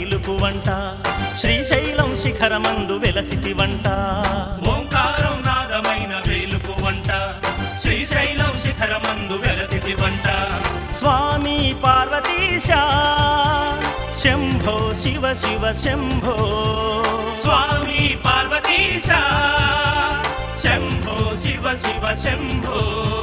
వేలుపు వంట శ్రీశైలం శిఖరమందు వెలసితి వంట ఓంకారం నాదమైన వేలుపు వంట శ్రీశైలం శిఖరమందు వెలసిటి వంట స్వామి పార్వతీశ శంభో శివ శివ శంభో స్వామి పార్వతీశ శంభో శివ శివ శంభో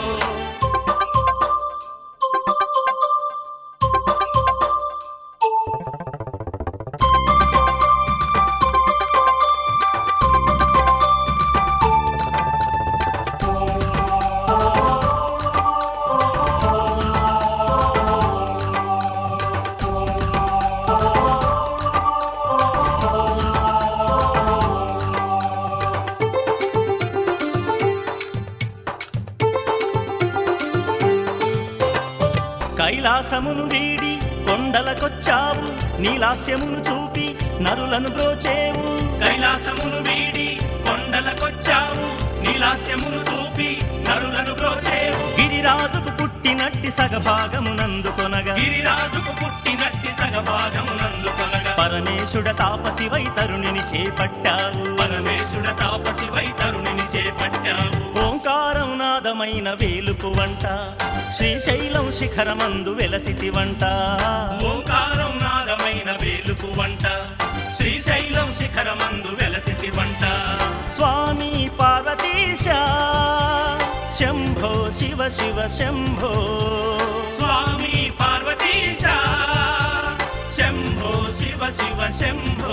కైలాసమును వీడి కొండలకొచ్చావు నీలాస్యమును చూపి నరులను బ్రోచేవు కైలాసమును వీడి కొండలకొచ్చావు నీలాస్యమును చూపి నరులను బ్రోచేవు గిరిరాజుకు పుట్టినట్టి సగభాగమునందుకొనగా గిరిరాజుకు పుట్టినట్టి సగభాగమునందుకొనగా పరమేశుడ తాపసి వైతరుణిని చేపట్టావు పరమేశుడ తాపసి వైతరుణిని చేపట్టావు ఓంకారం నాదమైన వేలుపు వంట శ్రీశైలం శిఖరమందు వెలసితి వంట ఓంకారం నాదమైన వేలుపు వంట శ్రీశైలం శిఖరమందు వెలసిటి వంట స్వామి పార్వతీశ శంభో శివ శివ శంభో స్వామి పార్వతీశ శంభో శివ శివ శంభో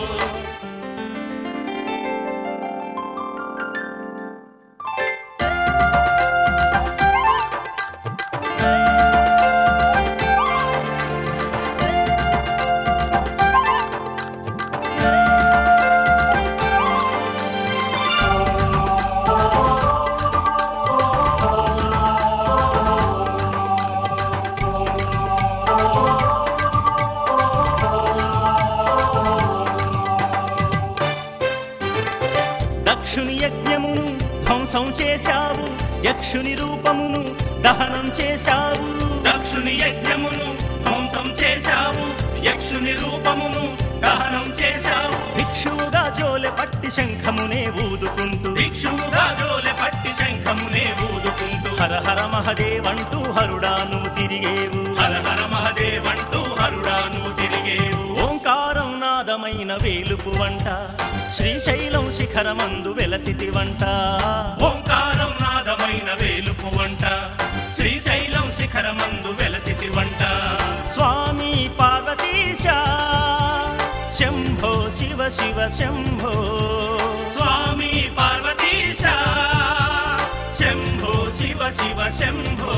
దక్షుని యజ్ఞమును ధ్వంసం చేశావు యక్షుని రూపమును దహనం చేశావు దక్షుని యజ్ఞమును ధ్వంసం చేశావు యక్షుని రూపమును దహనం చేశావు భిక్షువుగా జోలె పట్టి శంఖమునే ఊదుకుంటూ భిక్షువుగా జోలె పట్టి శంఖమునే ఊదుకుంటూ హర హర మహదేవంటూ హరుడాను తిరిగేవు హర హర మహదేవంటూ హరుడాను తిరిగేవు ఓంకారం నాదమైన వేలుపు వంట శ్రీశైలం శిఖరమందు వెలసితి వంట ఓంకారం నాదమైన వేలుపు వంట శ్రీశైలం శిఖరమందు వెలసిటి వంట స్వామి పార్వతీశ శంభో శివ శివ శంభో స్వామి పార్వతీశ శంభో శివ శివ శంభో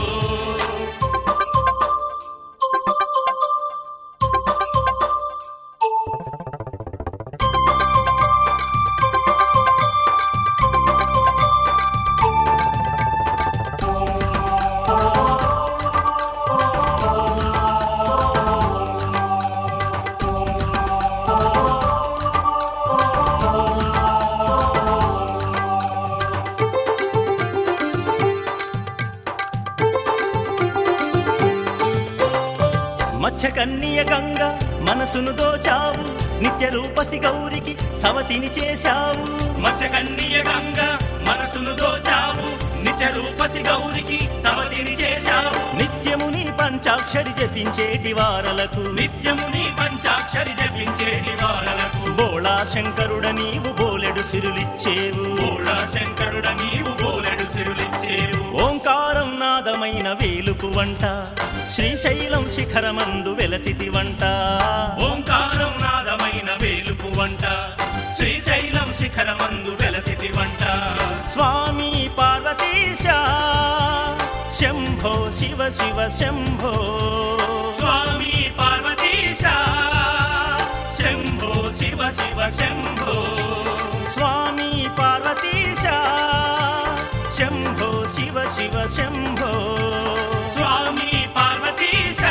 మత్స్యకన్నియ గంగ మనసును దోచావు నిత్య రూపసి గౌరికి సవతిని చేశావు మత్స్యకన్నియ గంగ మనసును దోచావు నిజ రూపసి గౌరికి సవతిని చేశావు నిత్యము నీ పంచాక్షరి జపించేటి వారలకు నిత్యము నీ పంచాక్షరి జపించేటి వారలకు బోళా శంకరుడ నీవు బోలెడు సిరులిచ్చేవు పూర్ణ శంకరుడ నీవు బోలెడు సిరులిచ్చేవు ఓంకారం నాదమైన వేలుపు వంట శ్రీశైలం శిఖరమందు వెలసితి వంట ఓంకారం నాదమైన వేలుపు వంట శ్రీశైలం శిఖరమందు వెలసిటి వంట స్వామి పార్వతీశ శంభో శివ శివ శంభో స్వామి పార్వతీశ శంభో శివ శివ శంభో స్వామి పార్వతీశ శంభో శివ శివ శంభో స్వామి పార్వతీశ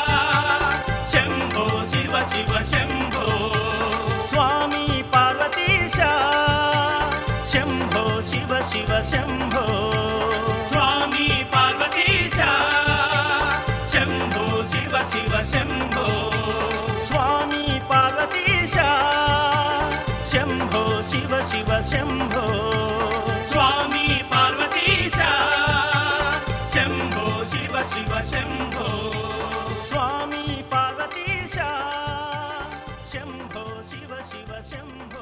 శంభో శివ శివ శంభో స్వామి పార్వతీశ శంభో శివ శివ శంభో స్వామి పార్వతీశ శంభో శంభో శివ శివ శంభో స్వామి పార్వతీశ శంభో శివ శివ శంభో స్వామి పార్వతీశ శంభో శివ శివ శంభో